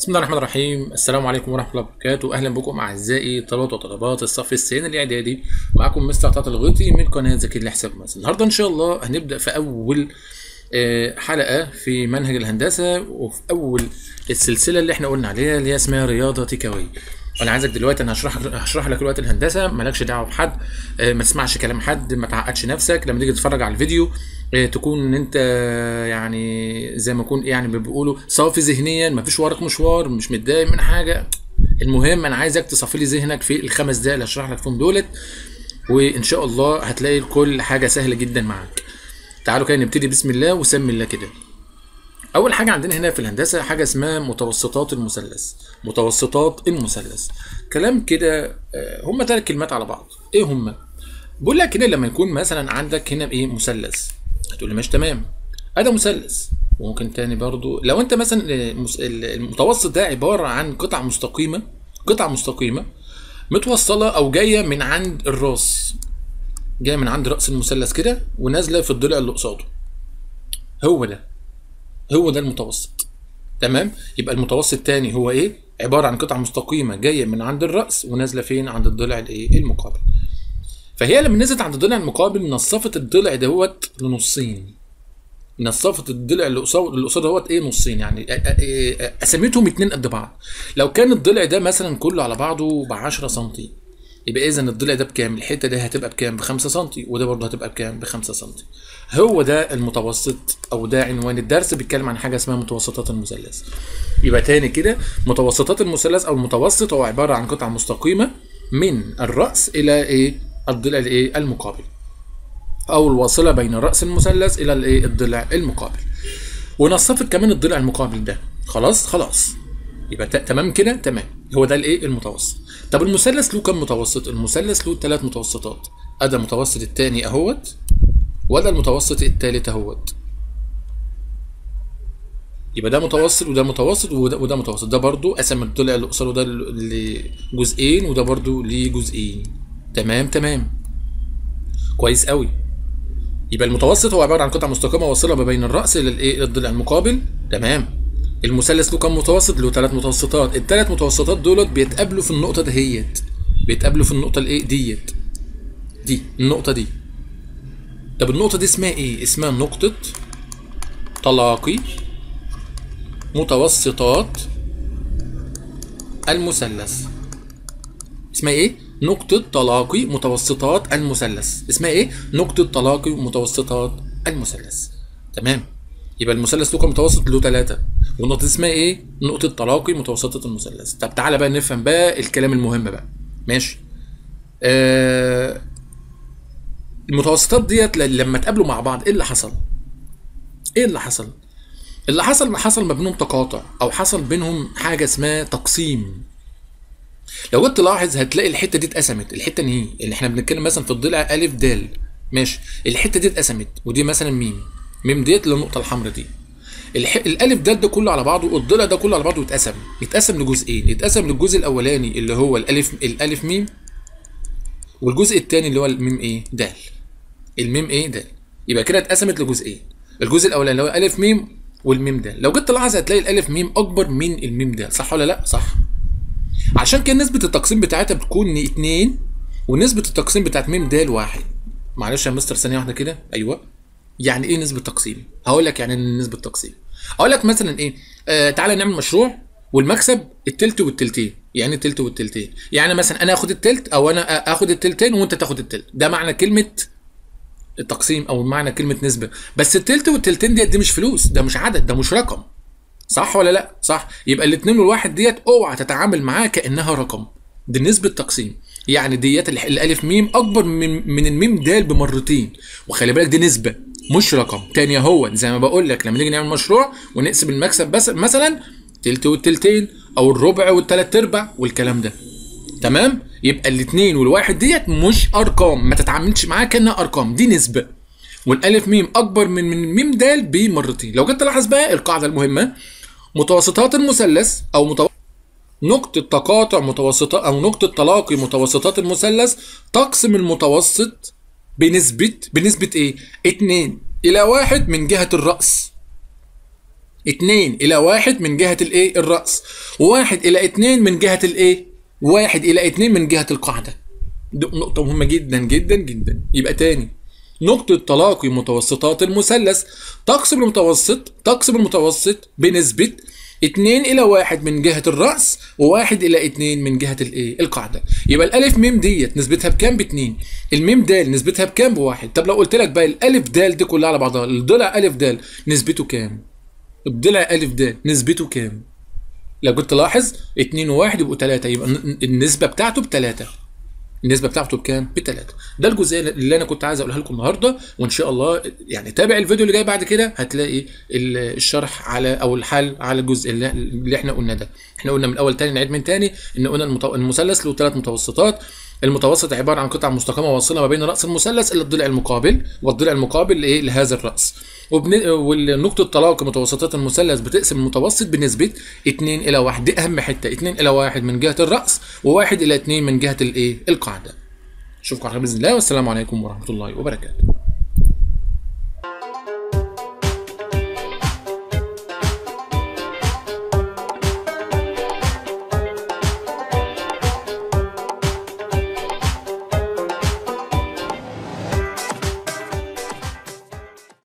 بسم الله الرحمن الرحيم السلام عليكم ورحمه الله وبركاته اهلا بكم اعزائي طلبات وطلبات الصف الثاني الاعدادي معكم مستر عطاء الغيطي من قناه ذكي لحساب مصر النهارده ان شاء الله هنبدا في اول آه، حلقه في منهج الهندسه وفي اول السلسله اللي احنا قلنا عليها اللي هي اسمها رياضه تيكاوي وانا عايزك دلوقتي انا هشرح هشرح لك دلوقتي الهندسه مالكش دعوه بحد آه، ما تسمعش كلام حد ما تعقدش نفسك لما تيجي تتفرج على الفيديو آه، تكون انت يعني زي ما يكون يعني بيقولوا صافي ذهنيا ما فيش وراك مشوار مش متضايق من حاجه المهم انا عايزك تصفي لي ذهنك في الخمس دقايق اللي هشرح لك فيهم دولت وان شاء الله هتلاقي كل حاجه سهله جدا معاك تعالوا كده نبتدي بسم الله وسمي الله كده اول حاجه عندنا هنا في الهندسه حاجه اسمها متوسطات المثلث متوسطات المثلث كلام كده آه، هم ثلاث كلمات على بعض ايه هم بقول لك كده لما يكون مثلا عندك هنا ايه مثلث هتقول لي ماشي تمام هذا مثلث وممكن تاني برضو لو انت مثلا آه، مس- ال- المتوسط ده عباره عن قطعه مستقيمه قطعه مستقيمه متوصله او جايه من عند الراس جايه من عند راس المثلث كده ونازله في الضلع اللي قصاده هو ده هو ده المتوسط تمام يبقى المتوسط الثاني هو ايه عباره عن قطعه مستقيمه جايه من عند الراس ونازله فين عند الضلع الايه المقابل فهي لما نزلت عند الضلع المقابل نصفت الضلع دهوت لنصين نصفت الضلع اللي قصاد اللي قصاد دوت ايه نصين يعني أ- أ- أ- قسمتهم اتنين قد بعض لو كان الضلع ده مثلا كله على بعضه ب 10 سم يبقى اذا الضلع ده بكام الحته دي هتبقى بكام ب 5 سم وده برضه هتبقى بكام ب 5 سم هو ده المتوسط او ده عنوان الدرس بيتكلم عن حاجه اسمها متوسطات المثلث يبقى تاني كده متوسطات المثلث او المتوسط هو عباره عن قطعه مستقيمه من الراس الى ايه الضلع الايه المقابل او الواصله بين راس المثلث الى الايه الضلع المقابل ونصفت كمان الضلع المقابل ده خلاص خلاص يبقى ت- تمام كده تمام هو ده الايه المتوسط طب المثلث له كم متوسط المثلث له ثلاث متوسطات ادي المتوسط الثاني اهوت وده المتوسط الثالث اهوت يبقى ده متوسط وده متوسط وده, وده متوسط ده برضو قسم الضلع اللي قصاده ده ل- لجزئين وده برضو لجزئين تمام تمام كويس قوي يبقى المتوسط هو عباره عن قطعه مستقيمه واصله ما بين الراس الى الايه إلى الضلع المقابل تمام المثلث له كام متوسط له ثلاث متوسطات الثلاث متوسطات دولت بيتقابلوا في النقطه دهيت بيتقابلوا في النقطه الايه ديت دي النقطه دي طب النقطه دي اسمها ايه اسمها نقطه تلاقي متوسطات المثلث اسمها ايه نقطة تلاقي متوسطات المثلث اسمها ايه نقطة تلاقي متوسطات المثلث تمام يبقى المثلث له كام متوسط له ثلاثة والنقطة دي اسمها ايه نقطة تلاقي متوسطة المثلث طب تعالى بقى نفهم بقى الكلام المهم بقى ماشي آه المتوسطات ديت ل- لما اتقابلوا مع بعض ايه اللي حصل ايه اللي حصل اللي حصل ان حصل ما بينهم تقاطع او حصل بينهم حاجه اسمها تقسيم لو جيت تلاحظ هتلاقي الحته دي اتقسمت الحته انهي اللي احنا بنتكلم مثلا في الضلع الف د ماشي الحته دي اتقسمت ودي مثلا ميم ميم ديت للنقطه الحمراء دي الح... الالف د ده كله على بعضه والضلع ده كله على بعضه اتقسم اتقسم لجزئين اتقسم للجزء الاولاني اللي هو الالف الالف ميم والجزء الثاني اللي هو الميم ايه د الميم ايه د يبقى كده اتقسمت لجزئين الجزء الاولاني اللي هو الف ميم والميم د لو جيت تلاحظ هتلاقي الالف ميم اكبر من الميم د صح ولا لا صح عشان كده نسبة التقسيم بتاعتها بتكون اتنين ونسبة التقسيم بتاعت ميم د واحد معلش يا مستر ثانية واحدة كده أيوه يعني إيه نسبة تقسيم؟ هقول لك يعني إيه نسبة تقسيم أقول لك مثلا إيه آه تعالى نعمل مشروع والمكسب التلت والتلتين يعني التلت والتلتين يعني مثلا أنا آخد التلت أو أنا آخد التلتين وأنت تاخد التلت ده معنى كلمة التقسيم أو معنى كلمة نسبة بس التلت والتلتين ديت دي مش فلوس ده مش عدد ده مش رقم صح ولا لا صح يبقى الاثنين والواحد ديت اوعى تتعامل معاها كانها رقم دي نسبه تقسيم يعني ديت الح- الالف ميم اكبر من من الميم دال بمرتين وخلي بالك دي نسبه مش رقم تاني اهو زي ما بقول لك لما نيجي نعمل مشروع ونقسم المكسب بس مثلا تلت والتلتين او الربع والتلات ارباع والكلام ده تمام يبقى الاثنين والواحد ديت مش ارقام ما تتعاملش معاها كانها ارقام دي نسبه والالف ميم اكبر من من الميم دال بمرتين لو جيت تلاحظ بقى القاعده المهمه متوسطات المثلث او متو... نقطة تقاطع متوسطات أو نقطة تلاقي متوسطات المثلث تقسم المتوسط بنسبة بنسبة إيه؟ 2 إلى 1 من جهة الرأس 2 الى 1 من جهه الايه الراس و1 الى 2 من جهه الايه 1 الى 2 من جهه القاعده دي نقطه مهمه جدا جدا جدا يبقى تاني نقطة تلاقي متوسطات المثلث تقسم المتوسط تقسم المتوسط بنسبة 2 إلى 1 من جهة الرأس و1 إلى 2 من جهة الإيه؟ القاعدة. يبقى الألف ميم ديت نسبتها بكام؟ باتنين. الميم دال نسبتها بكام؟ بواحد. طب لو قلت لك بقى الألف دال دي كلها على بعضها، الضلع ألف دال نسبته كام؟ الضلع ألف دال نسبته كام؟ لو كنت تلاحظ 2 و1 يبقوا 3 يبقى النسبة بتاعته بتلاتة. النسبه بتاعته بكام؟ بثلاثه. ده الجزئيه اللي انا كنت عايز اقولها لكم النهارده وان شاء الله يعني تابع الفيديو اللي جاي بعد كده هتلاقي الشرح على او الحل على الجزء اللي, اللي احنا قلنا ده. احنا قلنا من الاول تاني نعيد من تاني ان قلنا المثلث له ثلاث متوسطات المتوسط عباره عن قطعه مستقيمه واصله ما بين راس المثلث الى الضلع المقابل والضلع المقابل لايه؟ لهذا الراس. وبن... والنقطة تلاقي متوسطات المثلث بتقسم المتوسط بنسبة 2 إلى 1 دي أهم حتة 2 إلى 1 من جهة الرأس و1 إلى 2 من جهة الإيه؟ القاعدة. أشوفكم على خير بإذن الله والسلام عليكم ورحمة الله وبركاته.